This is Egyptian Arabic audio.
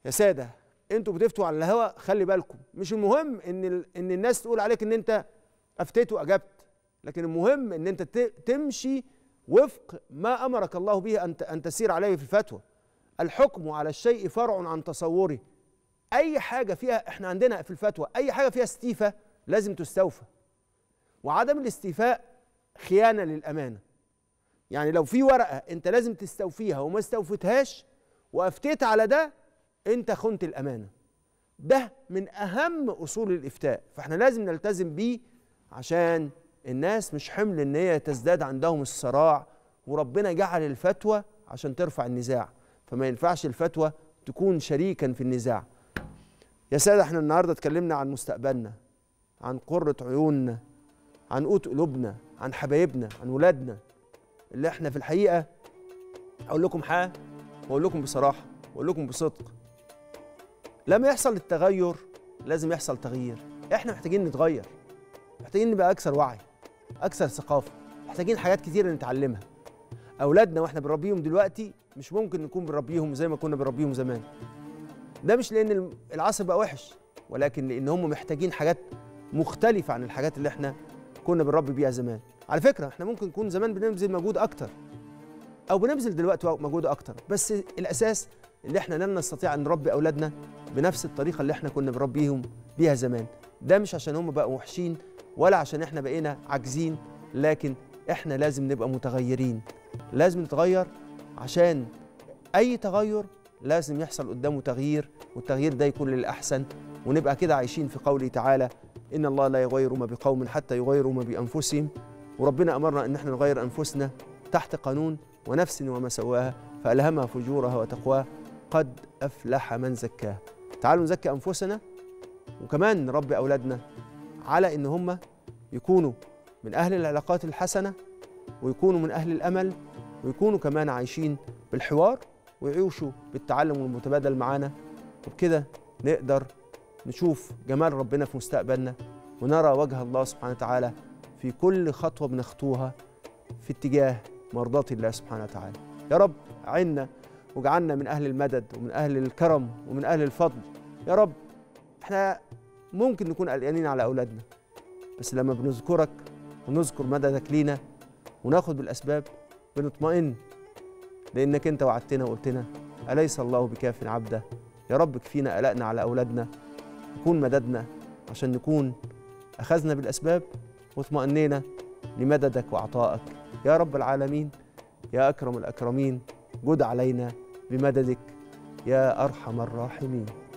يا ساده انتوا بتفتوا على الهوا خلي بالكم مش المهم ان ال... ان الناس تقول عليك ان انت افتيت واجبت لكن المهم ان انت ت... تمشي وفق ما امرك الله به ان ت... ان تسير عليه في الفتوى الحكم على الشيء فرع عن تصوره اي حاجه فيها احنا عندنا في الفتوى اي حاجه فيها استيفاء لازم تستوفى وعدم الاستيفاء خيانه للامانه يعني لو في ورقه انت لازم تستوفيها وما استوفتهاش وافتيت على ده انت خنت الامانه ده من اهم اصول الافتاء فاحنا لازم نلتزم بيه عشان الناس مش حمل ان هي تزداد عندهم الصراع وربنا جعل الفتوى عشان ترفع النزاع فما ينفعش الفتوى تكون شريكا في النزاع يا ساده احنا النهارده اتكلمنا عن مستقبلنا عن قرة عيوننا عن قوت قلوبنا عن حبايبنا عن ولادنا اللي احنا في الحقيقه اقول لكم حاجه واقول لكم بصراحه واقول لكم بصدق لما يحصل التغير لازم يحصل تغيير احنا محتاجين نتغير محتاجين نبقى اكثر وعي اكثر ثقافه محتاجين حاجات كتيره نتعلمها اولادنا واحنا بنربيهم دلوقتي مش ممكن نكون بنربيهم زي ما كنا بنربيهم زمان ده مش لان العصر بقى وحش ولكن لان هم محتاجين حاجات مختلفه عن الحاجات اللي احنا كنا بنربي بيها زمان على فكره احنا ممكن نكون زمان بنبذل مجهود اكتر او بنبذل دلوقتي مجهود اكتر بس الاساس اللي احنا لن نستطيع ان نربي اولادنا بنفس الطريقه اللي احنا كنا بنربيهم بيها زمان ده مش عشان هم بقوا وحشين ولا عشان احنا بقينا عاجزين لكن احنا لازم نبقى متغيرين لازم نتغير عشان اي تغير لازم يحصل قدامه تغيير والتغيير ده يكون للاحسن ونبقى كده عايشين في قوله تعالى ان الله لا يغير ما بقوم حتى يغيروا ما بانفسهم وربنا امرنا ان احنا نغير انفسنا تحت قانون ونفس وما سواها فالهمها فجورها وتقواها قد افلح من زكاها تعالوا نزكي انفسنا وكمان نربي اولادنا على ان هم يكونوا من اهل العلاقات الحسنه ويكونوا من اهل الامل ويكونوا كمان عايشين بالحوار ويعيشوا بالتعلم المتبادل معانا وبكده نقدر نشوف جمال ربنا في مستقبلنا ونرى وجه الله سبحانه وتعالى في كل خطوه بنخطوها في اتجاه مرضاه الله سبحانه وتعالى يا رب عنا واجعلنا من اهل المدد ومن اهل الكرم ومن اهل الفضل يا رب احنا ممكن نكون قلقانين على اولادنا بس لما بنذكرك ونذكر مددك لينا وناخد بالاسباب بنطمئن لانك انت وعدتنا وقلتنا اليس الله بكاف عبده يا رب كفينا قلقنا على اولادنا يكون مددنا عشان نكون اخذنا بالاسباب واطمئنينا لمددك وعطائك يا رب العالمين يا اكرم الاكرمين جد علينا بمددك يا ارحم الراحمين